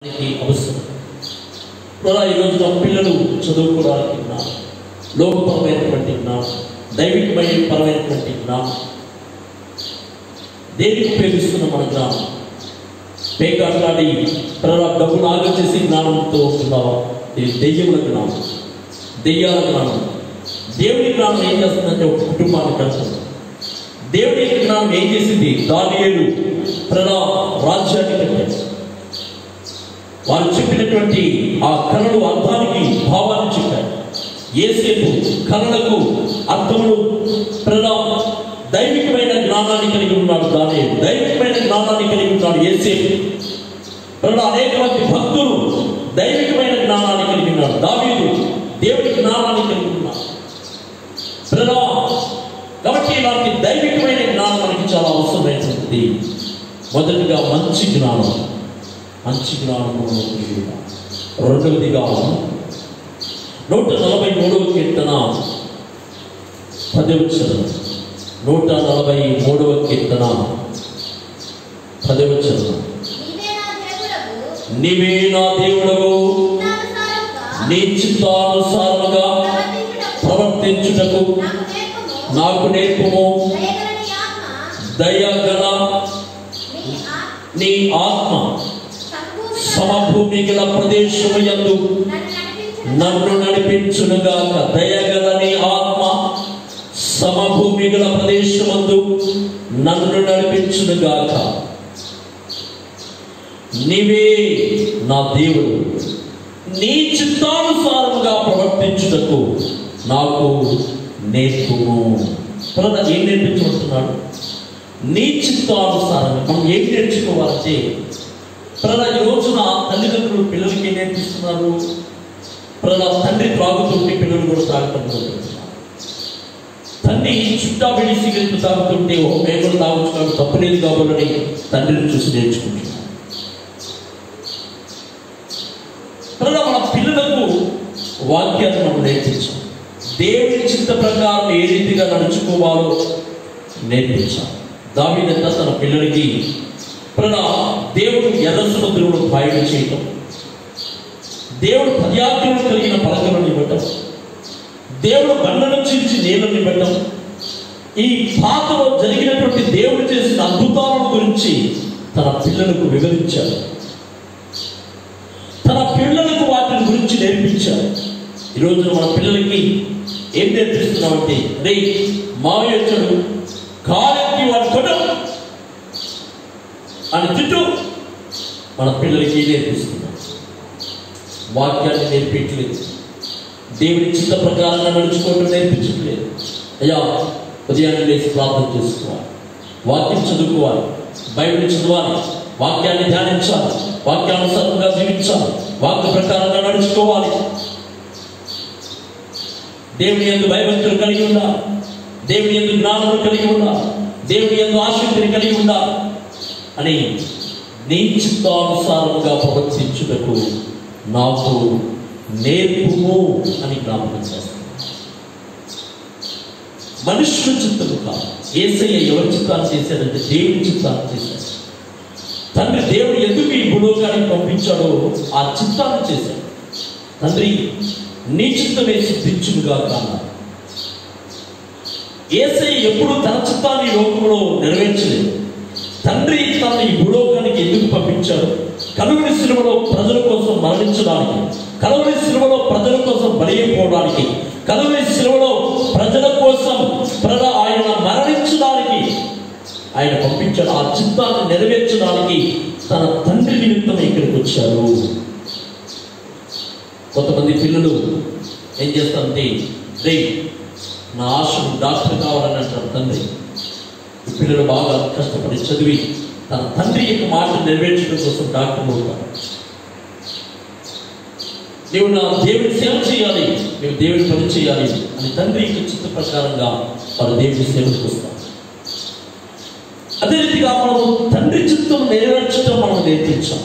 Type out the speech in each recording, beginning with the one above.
మనకి అవసరం కూడా ఈరోజు నా పిల్లలు చదువుకోవడానికి నా లోకపరమైనటువంటి నా దైవికమైన పరమైనటువంటి నా దేనికి ఉపయోగిస్తున్న మన జ్ఞానం పేకాట్లాడి ప్రజల డబ్బులు ఆగం చేసి జ్ఞానంతో ఉన్నావా ఇది దెయ్యముల జ్ఞానం దెయ్యాల జ్ఞానం దేవుని జ్ఞానం ఏం చేస్తుందంటే ఒక కుటుంబాన్ని కలుస్తుంది దేవుని జ్ఞానం ఏం చేసింది దానియేలు ప్రజల రాజ్యాన్ని కట్టాడు వారు చెప్పినటువంటి ఆ కళలు అర్థానికి భావాన్ని చెప్పారు ఏసేపు కళలకు అర్థములు ప్రజల దైవికమైన జ్ఞానాన్ని కలిగి ఉన్నాడు దాని దైవికమైన జ్ఞానాన్ని కలిగి ఉన్నాడు ఏసేపు ప్రజల అనేక మంది భక్తులు దైవికమైన జ్ఞానాన్ని కలిగి ఉన్నాడు దావీదు దేవుడి జ్ఞానాన్ని కలిగి ఉన్నాడు ప్రజల కాబట్టి ఇలాంటి దైవికమైన జ్ఞానం మనకి చాలా అవసరమైనది మొదటిగా మంచి జ్ఞానం మంచి జ్ఞానము రెండవదిగా నూట నలభై మూడవ కీర్తన పదవచనం నూట నలభై మూడవ కీర్తన పదవచనం నీవే నా దేవుడవు, నీవే నా దేవుడవు చిత్తానుసారముగా నీ చిత్తానుసారముగా ప్రవర్తించుటకు ప్రవర్తించుటకు నాకు నేర్పుము. నాకు నేర్పుము దయగల నీ ఆత్మ, దయగల నీ నీ ఆత్మ ఆత్మ సమభూమి గల సమభూమి గల ప్రదేశము యందు నన్ను నన్ను నడిపించును. నడిపించునుగాక దయగల నీ ఆత్మ సమభూమి గల ప్రదేశమందు నన్ను నడిపించునుగాక నీవే నా దేవుడు నీ చిత్తానుసారముగా ప్రవర్తించుటకు నాకు నేర్పుము ప్రధాన ఏం నేర్పించమంటున్నాడు నీ చిత్తానుసారంగా మనం ఏం నేర్చుకోవాలంటే ప్రజల ఈ రోజున తల్లిదండ్రులు పిల్లలకి ఏం నేర్పిస్తున్నారు ప్రజల తండ్రి త్రాగుతుంటే పిల్లలు కూడా తాగటం మొదలుపెడుతున్నారు తండ్రి చుట్టా బిడి సిగరెట్ తాగుతుంటే ఓ మేము కూడా తాగొచ్చు కాబట్టి తప్పలేదు కాబట్టి తండ్రిని చూసి నేర్చుకుంటున్నారు ప్రజల మన పిల్లలకు వాక్యాన్ని మనం నేర్పించాం దేవుని చిత్త ప్రకారం ఏ రీతిగా నడుచుకోవాలో నేర్పించాం దావీదంతా తన పిల్లలకి ప్రజల దేవుడు ఎర్ర సముద్రంలో పాయలు చేయటం దేవుడు పర్యాప్తులు కలిగిన పలకలను ఇవ్వటం దేవుడు బండను చీల్చి నీళ్ళని ఇవ్వటం ఈ పాతలో జరిగినటువంటి దేవుడు చేసిన అద్భుతాలను గురించి తన పిల్లలకు వివరించాడు తన పిల్లలకు వాటిని గురించి నేర్పించాడు ఈరోజు మన పిల్లలకి ఏం నేర్పిస్తున్నామంటే రే మావయ్య వచ్చాడు కాలెత్తి వాడి కొట్టం అని తిట్టు మన పిల్లలకి ఏం నేర్పిస్తున్నాం వాక్యాన్ని నేర్పించలేదు దేవుని చిత్త ప్రకారంగా నడుచుకోవటం నేర్పించట్లేదు అయ్యా ఉదయాన్నే లేచి ప్రార్థన చేసుకోవాలి వాక్యం చదువుకోవాలి బైబిల్ చదవాలి వాక్యాన్ని ధ్యానించాలి వాక్యానుసారంగా జీవించాలి వాక్య ప్రకారంగా నడుచుకోవాలి దేవుని ఎందు భయభక్తులు కలిగి ఉండాలి దేవుని ఎందు జ్ఞానము కలిగి ఉండాలి దేవుని ఎందు ఆసక్తిని కలిగి ఉండాలి అని నీ చిత్తానుసారంగా ప్రవర్తించుటకు నాకు నేర్పుము అని జ్ఞాపకం చేస్తాను మనుష్యుల చిత్తము కాదు ఏసయ్య ఎవరి చిత్తాన్ని చేశాడంటే దేవుని చిత్తాన్ని చేశాడు తండ్రి దేవుడు ఎందుకు ఈ భూలోకానికి పంపించాడో ఆ చిత్తాన్ని చేశాడు తండ్రి నీ చిత్తమే సిద్ధించునుగా అన్నాడు ఏసై ఎప్పుడు తన చిత్తాన్ని ఈ లోకంలో నెరవేర్చలేదు తండ్రి తనని ఈ భూలోకానికి ఎందుకు పంపించాడు కలువరి సిలువలో ప్రజల కోసం మరణించడానికి కలువరి సిలువలో ప్రజల కోసం బలియకపోవడానికి కలువరి సిలువలో ప్రజల కోసం ప్రజ ఆయన మరణించడానికి ఆయన పంపించాడు ఆ చిత్తాన్ని నెరవేర్చడానికి తన తండ్రి నిమిత్తం ఇక్కడికి వచ్చారు కొంతమంది పిల్లలు ఏం చేస్తారంటే రే నా ఆశను డాక్టర్ కావాలని అంటారు తండ్రి ఈ పిల్లలు బాగా కష్టపడి చదివి తన తండ్రి యొక్క మాట నెరవేర్చడం కోసం డాక్టర్ అవుతారు నీవు నా దేవుని సేవ చేయాలి నీవు దేవుని పని చేయాలి అని తండ్రి యొక్క చిత్త ప్రకారంగా వారు దేవుని సేవకు వస్తారు అదే రీతిగా మనము తండ్రి చిత్తం నెరవేర్చడం మనం నేర్పించాం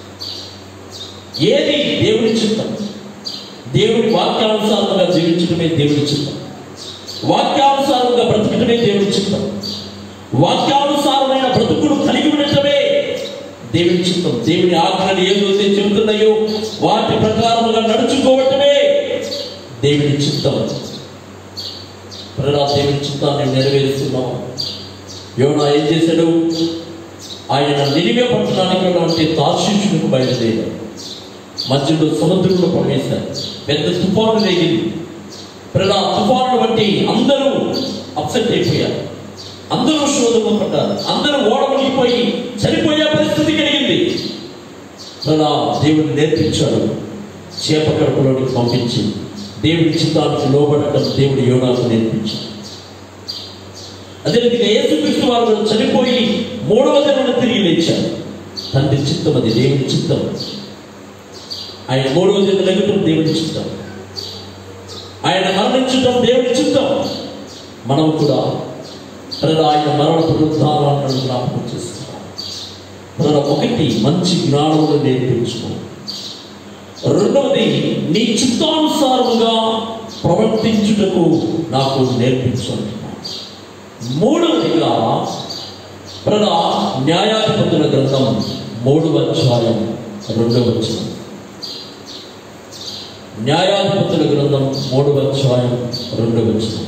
ఏది దేవుని చిత్తం దేవుని వాక్యానుసారంగా జీవించడమే దేవుని చిత్తం వాక్యానుసారంగా బ్రతకడమే దేవుని చిత్తం వాక్యానుసారమైన బ్రతుకును కలిగి ఉండటమే దేవుని చిత్తం దేవుని ఆజ్ఞలు ఏదైతే చెబుతున్నాయో వాటి ప్రకారముగా నడుచుకోవటమే దేవుని చిత్తం ప్రజా దేవుని చిత్తాన్ని నెరవేరుస్తున్నాం యోనా ఏం చేశాడు ఆయన నిలివే పట్టణానికి ఉన్నటువంటి తార్షిషులకు బయలుదేరాడు మధ్యలో సముద్రంలో ప్రవేశారు పెద్ద తుఫాను లేగింది ప్రజా తుఫాను బట్టి అందరూ అప్సెట్ అయిపోయారు అందరూ శోధనలో పడ్డారు అందరూ ఓడమలిగిపోయి చనిపోయే పరిస్థితి కలిగింది ప్రజా దేవుడు నేర్పించాడు చేప కడుపులోనికి పంపించి దేవుడి చిత్తానికి లోబడటం దేవుడు యోనాకు నేర్పించాడు అదే విధంగా యేసుక్రీస్తు వారు చనిపోయి మూడవ దిన తిరిగి లేచారు తండ్రి చిత్తం అది దేవుడి చిత్తం ఆయన మూడవ దిన లెగటం దేవుడి చిత్తం ఆయన మరణించటం దేవుడి చిత్తం మనం కూడా ప్రజలు ఆయన మరణ పునరుద్ధారాలను జ్ఞాపకం చేస్తున్నాం ప్రజలు ఒకటి మంచి జ్ఞానములు నేర్పించుకో రెండవది నీ చిత్తానుసారముగా ప్రవర్తించుటకు నాకు నేర్పించండి మూడవదిగా ప్రజ న్యాయాధిపతుల గ్రంథం మూడవ అధ్యాయం రెండవ వచనం న్యాయాధిపతుల గ్రంథం మూడవ అధ్యాయం రెండవ వచనం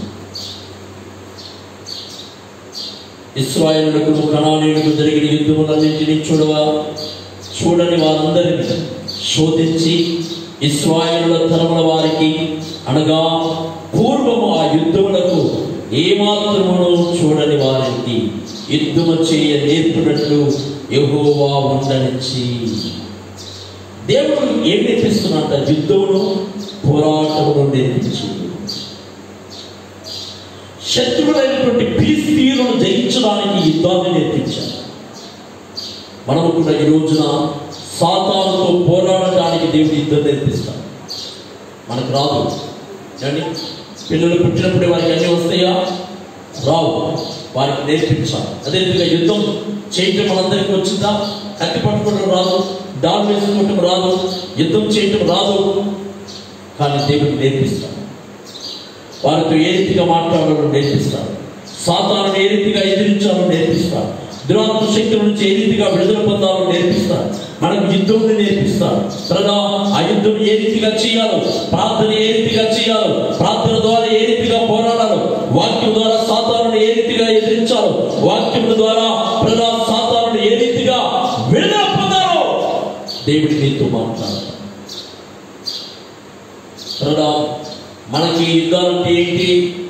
ఇస్రాయేలులకు కణానీయులకు జరిగిన యుద్ధములన్నింటినీ చూడవా చూడని వారందరినీ శోధించి ఇస్రాయేలుల తరముల వారికి అనగా పూర్వము ఆ యుద్ధములకు ఏమాత్రమును చూడని వారికి యుద్ధము చేయ నేర్పినట్లు యెహోవా ఉండనిచ్చి దేవుడు ఏం నేర్పిస్తున్నట్ట యుద్ధమును పోరాటమును నేర్పించి శత్రువులైనటువంటి ఫిలిస్తీన్లను జయించడానికి యుద్ధాన్ని నేర్పించారు మనము కూడా ఈ రోజున సాతానుతో పోరాడటానికి దేవుడు యుద్ధం నేర్పిస్తాడు మనకు రాదు కానీ పిల్లలు పుట్టినప్పుడే వారికి అన్నీ వస్తాయా రావు వారికి నేర్పించాలి అదేవిధంగా యుద్ధం చేయటం మనందరికీ వచ్చిందా కత్తి పట్టుకోవడం రాదు డాల్ వేసుకోవటం రాదు యుద్ధం చేయటం రాదు కానీ దేవుడు నేర్పిస్తాడు వారితో ఏ రీతిగా మాట్లాడాలో నేర్పిస్తాడు సాతాను ఏ రీతిగా ఎదిరించాలో నేర్పిస్తాడు దురాత్మ శక్తుల నుంచి ఏ రీతిగా విడుదల పొందాలో నేర్పిస్తాడు మనకు యుద్ధం నేర్పిస్తాడు ప్రజా ఆ యుద్ధం ఏ రీతిగా చేయాలో ప్రార్థన ఏ రీతిగా చేయాలో ప్రార్థన ద్వారా ఏ రీతిగా పోరాడాలో వాక్యం ద్వారా సాతాను ఏ రీతిగా ఎదిరించాలో వాక్యం ద్వారా ప్రజా సాతాను ఏ రీతిగా విడుదల పొందాలో దేవుడి నీతో మాట్లాడతాడు ప్రజా మనకి యుద్ధాలంటే ఏంటి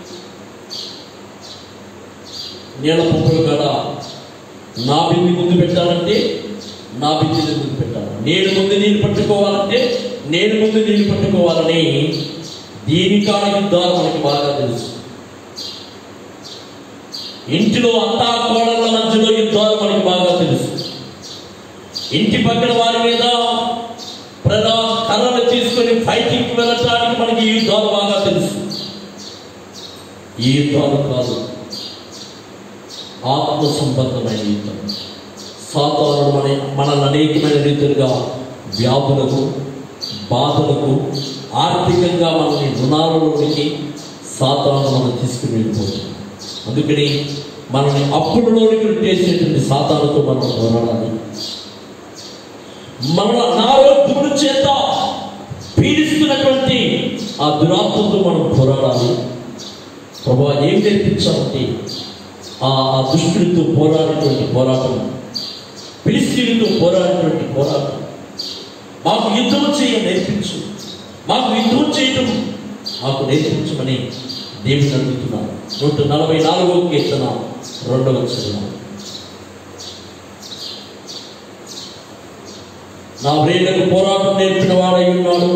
నీళ్ళ పంపులు కాడ నా బింది ముందు పెట్టాలంటే నా బిందిని ముందు పెట్టాలి నేను ముందు నీళ్ళు పట్టుకోవాలంటే నేను ముందు నీళ్ళు పట్టుకోవాలని దీనికాడ యుద్ధాలు మనకి బాగా తెలుసు ఇంటిలో అంతా కోడళ్ళ మధ్యలో యుద్ధాలు మనకి బాగా తెలుసు ఇంటి పక్కన వారి మీద ప్రజా కర్రలు తీసుకొని ఫైటింగ్ వెళ్ళటానికి మనకి ఈ యుద్ధాలు బాగా తెలుసు ఈ యుద్ధాలు కాదు ఆత్మ సంబంధమైన యుద్ధం సాతాను మన మనల్ని అనేకమైన రీతిలుగా వ్యాధులకు బాధలకు ఆర్థికంగా మనల్ని రుణాలలోనికి సాతాను మనం తీసుకుని వెళ్ళిపోతుంది అందుకని మనల్ని అప్పుడులోనికి చేసేటువంటి సాతానుతో మనం పోరాడాలి మన అనారోగ్యముల చేత పీడిస్తున్నటువంటి ఆ దురాత్మతో మనం పోరాడాలి ప్రభా ఏం నేర్పించాలంటే ఆ ఆ దుష్టుడితో పోరాడేటువంటి పోరాటం ఫిలిస్తీన్లతో పోరాడేటువంటి పోరాటం మాకు యుద్ధం చేయ నేర్పించు మాకు యుద్ధం చేయటం మాకు నేర్పించమని దేవుని అడుగుతున్నాను నూట నలభై నాలుగో కీర్తన రెండవ చరణం నా వ్రేళ్లకు పోరాటం నేర్పిన వాడై ఉన్నాడు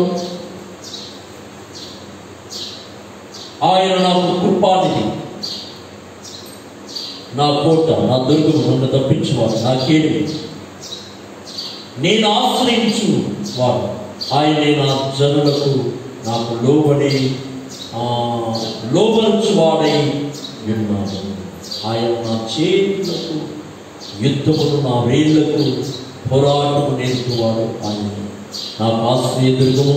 ఆయన నాకు కృపానిధి నా కోట నా దుర్గము నన్ను తప్పించువాడు నా కేడు నేను ఆశ్రయించు వాడు ఆయనే నా జనులకు నాకు లోబడి ఆ, లోబరుచువాడై ఉన్నాడు ఆయన నా చేతులకు యుద్ధమును నా వేళ్లకు పోరాటము నేర్పువాడు ఆయన నాకు ఆశ్రయ దుర్గము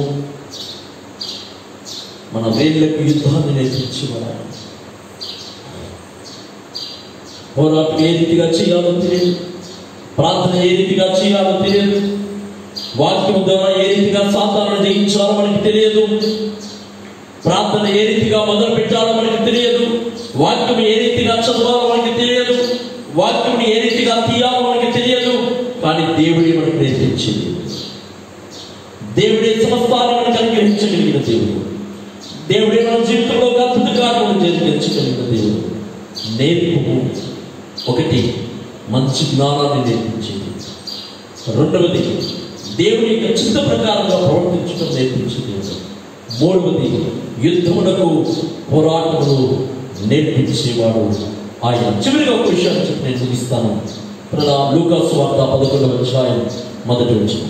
మన వేళ్లకు యుద్ధాన్ని నేర్పించేవాడు ఆయన పోరాటం ఏ రీతిగా చేయాలో తెలియదు ప్రార్థన ఏ రీతిగా చేయాలో తెలియదు వాక్యం ద్వారా ఏ రీతిగా సాతాను జయించాలో మనకి తెలియదు ప్రార్థన ఏ రీతిగా మొదలు పెట్టాలో మనకి తెలియదు వాక్యం ఏ రీతిగా చదవాలో మనకి తెలియదు వాక్యం ఏ రీతిగా తీయాలో మనకి తెలియదు కానీ దేవుడే మనకు నేర్పించింది దేవుడే సమస్తాన్ని మనకు అనుగ్రహించగలిగిన దేవుడు దేవుడే మన జీవితంలో ఒక అద్భుత కార్యములు జరిగించగలిగిన దేవుడు నేర్పు ఒకటి మంచి జ్ఞానాన్ని నేర్పించేది రెండవది దేవుని యొక్క చిత్త ప్రకారంగా ప్రవర్తించడం నేర్పించే దేవుడు మూడవది యుద్ధమునకు పోరాటములు నేర్పించేవాడు ఆయన చివరిగా ఒక విషయాన్ని చెప్పి నేను ముగిస్తాను ప్రలా లూకాసు వార్త పదకొండవ అధ్యాయం మొదటి వచ్చిన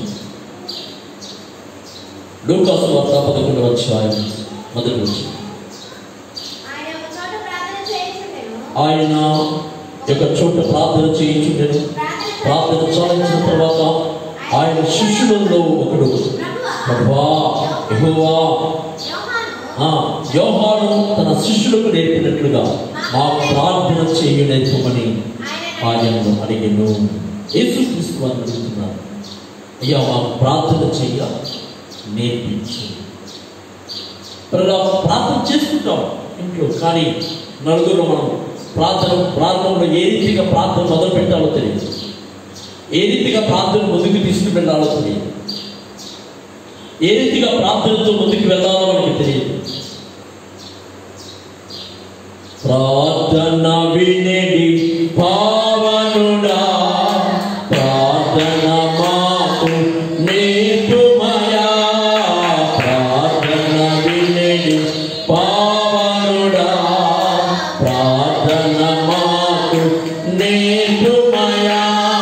లూకాసు వార్త పదకొండవ అధ్యాయం మొదటి వచ్చిన ఆయన ఒక చోట ప్రార్థన చేయించుండెను. ఆయన యొక్క చోట ప్రార్థన చేయించుండెను ప్రార్థన చాలించిన తర్వాత ఆయన శిష్యులలో ఒకడు ప్రభువా యెహోవా యోహాను ఆ, యోహాను తన శిష్యులకు నేర్పినట్లుగా మా ప్రార్థన చేయు నేర్పమని ఆయనను అడిగను యేసుక్రీస్తు వారిని అడుగుతున్నారు అయ్యా మాకు ప్రార్థన చెయ్య నేర్పించు ప్రజా ప్రార్థన చేసుకుంటాం ఇంట్లో కానీ నలుగురు మనం ప్రార్థన ప్రార్థనలో ఏ రీతిగా ప్రార్థన మొదలు పెట్టాలో తెలియదు ఏ రీతిగా ప్రార్థన ముందుకు తీసుకుని వెళ్ళాలో తెలియదు ఏ రీతిగా ప్రార్థనతో ముందుకు వెళ్ళాలో మనకి తెలియదు ప్రార్థన వినేది పావనుడా ప్రార్థన మాకు నేర్పుమయా ప్రార్థన వినేది పావనుడా ప్రార్థన మాకు నేర్పుమయా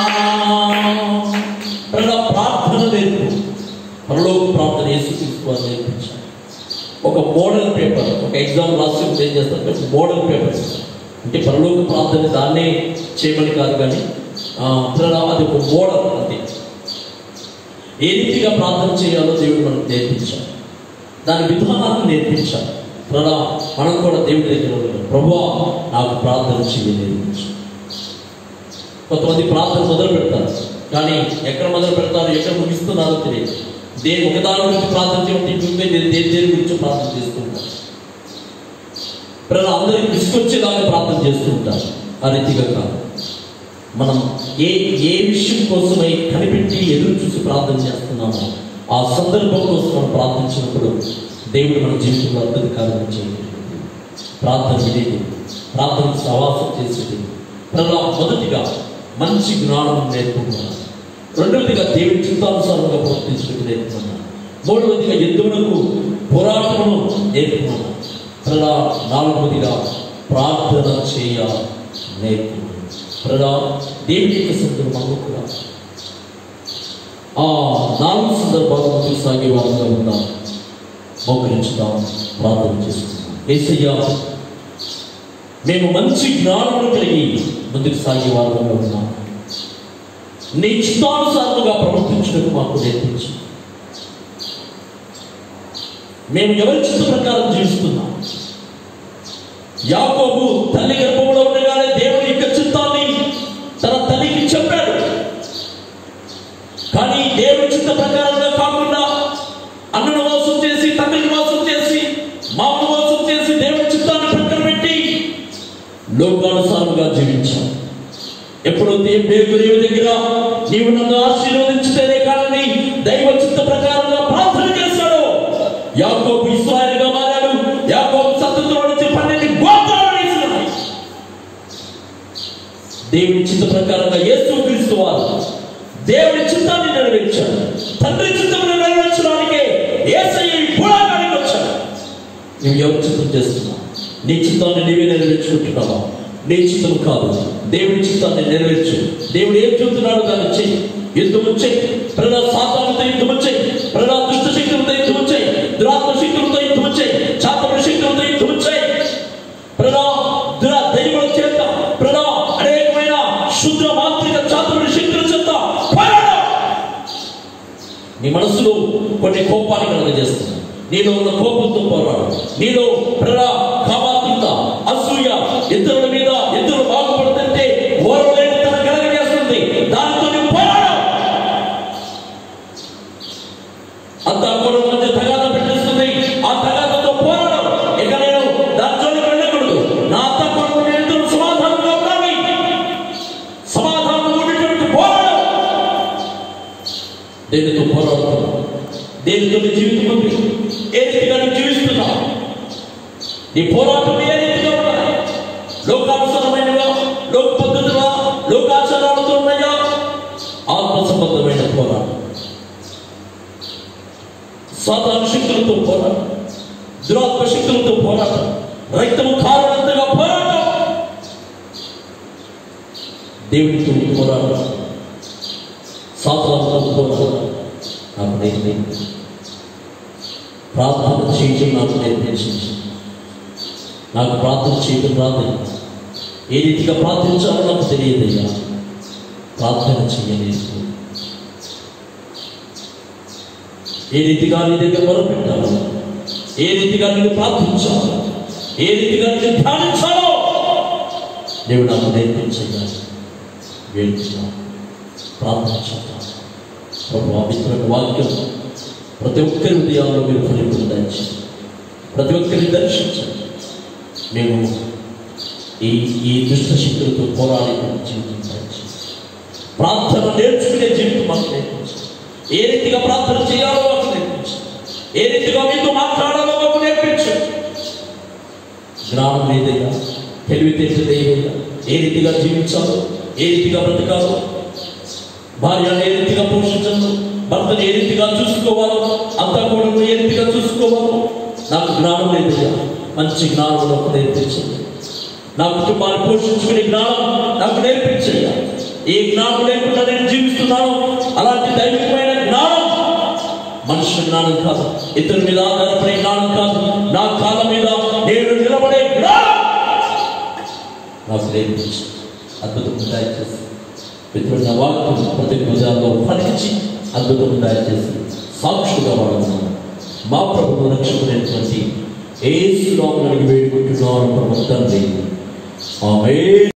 ప్రజల ప్రార్థన నేర్పు పరలోక ప్రార్థన యేసుక్రీస్తు వారు నేర్పించారు ఒక మోడల్ పేపర్ ఒక ఎగ్జామ్ రాసి ఏం చేస్తారు ఒక మోడల్ పేపర్ అంటే పరలోక ప్రార్థన దాన్నే చేయమని కాదు కానీ ఆ, పిల్లల అది ఒక మోడల్ అంతే ఏ రీతిగా ప్రార్థన చేయాలో దేవుడు మనకు నేర్పించాడు దాని విధానాన్ని నేర్పించాడు పిల్లల మనం కూడా దేవుడి దగ్గర ఉన్నాం ప్రభువా నాకు ప్రార్థన చేయ నేర్పించు కొంతమంది ప్రార్థన మొదలు పెడతారు కానీ ఎక్కడ మొదలు పెడతారు ఎక్కడ ముగిస్తున్నారో తెలియదు దేని ఒకదాని గురించి ప్రార్థన చేయడం ఇంకొక దేని దేని దేని గురించి ప్రార్థన చేస్తుంటారు ప్రజలు అందరికి విసుకొచ్చేలాగా ప్రార్థన చేస్తుంటారు ఆ రీతిగా కాదు మనం ఏ ఏ విషయం కోసమై కనిపెట్టి ఎదురు చూసి ప్రార్థన చేస్తున్నామో ఆ సందర్భం కోసం మనం ప్రార్థించినప్పుడు దేవుడు మన జీవితంలో అద్భుత కార్యం చేయగలిగింది ప్రార్థన వినేది ప్రార్థన సవాసం చేసేది ప్రజల మొదటిగా మంచి జ్ఞానం నేర్పుకున్నాను రెండవదిగా దేవుడి చిత్తానుసారంగా ప్రవర్తించడానికి నేర్పుకున్నాను మూడవదిగా యుద్ధమునకు పోరాటమును నేర్పుకున్నాను ప్రజల నాలుగవదిగా ప్రార్థన చేయ నేర్పుకున్నాను ప్రజల దేవుడి యొక్క సందర్భంలో కూడా ఆ నాలుగు సందర్భాలు ముందుకు సాగే వారంగా ఉందాం మోకరించుదాం ప్రార్థన చేసుకుందాం ఏసయ్యా మేము మంచి జ్ఞానమును కలిగి ముందుకు సాగే వారంగా ఉన్నాం నీ చిత్తానుసారముగా ప్రవర్తించడానికి మాకు నేర్పించి మేము ఎవరి చిత్త ప్రకారం జీవిస్తున్నాం యాకోబు తల్లి గర్భంలో ఉండగానే దేవుని యొక్క చిత్తాన్ని తన తల్లికి చెప్పాడు కానీ దేవుని చిత్త ప్రకారంగా కాకుండా అన్నను మోసం చేసి తండ్రిని మోసం చేసి మామను మోసం చేసి దేవుని చిత్తాన్ని పక్కన పెట్టి లోకానుసారంగా జీవించాం ఎప్పుడైతే పేరు దేవుని దగ్గర నీవు నన్ను ఆశీర్వదించితేనే కానీ దైవ చిత్త ప్రకారంగా ప్రార్థన చేశాడు యాకోబు ఇస్రాయల్గా మారాడు యాకోబు సత్తలో నుంచి పన్నెండు గోత్రాలు వేసినాయి దేవుని చిత్త ప్రకారంగా యేసు క్రీస్తు వారు దేవుని చిత్తాన్ని నెరవేర్చాడు తండ్రి చిత్తమును నెరవేర్చడానికే యేసయ్య ఈ భూలోకానికి వచ్చాడు నువ్వు ఎవరి చిత్తం చేస్తున్నావు నీ చిత్తాన్ని నీవే నెరవేర్చుకుంటున్నావా నీ చిత్తం కాదు దేవుడి చిత్తాన్ని నెరవేర్చు దేవుడు ఏం చెబుతున్నాడు దాన్ని చెయ్యి యుద్ధం చెయ్యి ప్రజా సాతానుతో యుద్ధం చెయ్యి ప్రజా దుష్ట శక్తులతో యుద్ధం చెయ్యి దురాత్మ శక్తులతో యుద్ధం చెయ్యి చాతమ శక్తులతో యుద్ధం చెయ్యి ప్రజా దుర దైవం చేత ప్రజా అనేకమైన శుద్ర మాంత్రిక చాతుర్య శక్తుల చేత పోరాడు నీ మనసులో కొన్ని కోపాన్ని కలగజేస్తుంది నీలో ఉన్న కోపంతో పోరాడు నీలో ప్రజా కామాతృత అసూయ ఇతరుల మీద ఇతరులు బాగుపడుతుంటే ఓర్వలేని తన కలగజేస్తుంది దానితో పోరాడుతున్నావు దేనితో నీ జీవితం ఉంది ఏ రీతిగా నువ్వు జీవిస్తున్నావు నీ పోరాటం ఏ రీతిగా ఉన్నాయి లోకానుసరమైనవా లోక పద్ధతులా లోకాచారాలతో ఉన్నాయా ఆత్మ సంబంధమైన పోరాటం సాధారణ శక్తులతో పోరాటం దురాత్మ శక్తులతో పోరాటం రక్తము కారణంతగా పోరాటం దేవుడితో పోరాటం సాధారణతో పోరాటం నాకు నేర్పించి ప్రార్థన చేయటం నాకు నేర్పించింది నాకు ప్రార్థన చేయటం రాదు ఏ రీతిగా ప్రార్థించాలో నాకు తెలియదయ్యా ప్రార్థన చేయలేదు ఏ రీతిగా నీ దగ్గర మొరపెట్టాలో ఏ రీతిగా నేను ప్రార్థించాలో ఏ రీతిగా నేను ధ్యానించాలో దేవుడు నాకు నేర్పించగా వేడుచున్నా ప్రార్థించాను ప్రభు అమిత్రుల వాక్యం ప్రతి ఒక్కరి హృదయాల్లో మీరు ఫలింపులు దంచి ప్రతి ఒక్కరిని దర్శించండి మేము ఈ ఈ దుష్ట శక్తులతో పోరాడే జీవితం దంచి ప్రార్థన నేర్చుకునే జీవితం మాకు నేర్పించండి ఏ రీతిగా ప్రార్థన చేయాలో మాకు నేర్పించండి ఏ రీతిగా మీతో మాట్లాడాలో మాకు నేర్పించండి జ్ఞానం లేదయ్యా తెలివితేటలు లేదయ్యా ఏ రీతిగా జీవించాలో ఏ రీతిగా బ్రతకాలో భార్యను ఏ రీతిగా పోషించాలో భర్తను ఏ రీతిగా చూసుకోవాలో అంతా కూడా ఏ రీతిగా చూసుకోవాలో నాకు జ్ఞానం లేదయ్యా మంచి జ్ఞానం నాకు నేర్పించండి నా కుటుంబాన్ని పోషించుకునే జ్ఞానం నాకు నేర్పించయ్యా ఏ జ్ఞానం లేకుండా నేను జీవిస్తున్నాను అలాంటి దైవికమైన జ్ఞానం మనుషుల జ్ఞానం కాదు ఇతరుల మీద ఆధారపడే జ్ఞానం కాదు నా కాళ్ళ మీద నేను నిలబడే జ్ఞానం నాకు నేర్పించి అద్భుతం దయచేసి మిత్రుడు వాక్యం ప్రతి భుజాల్లో పలికించి అద్భుతం దయచేసి సాక్షులుగా వాడుతున్నాను మా ప్రభుత్వ రక్షకుడైనటువంటి ఏ శ్రీరామునికి వేడుకుంటున్నాను ప్రభు తండ్రి ఆమె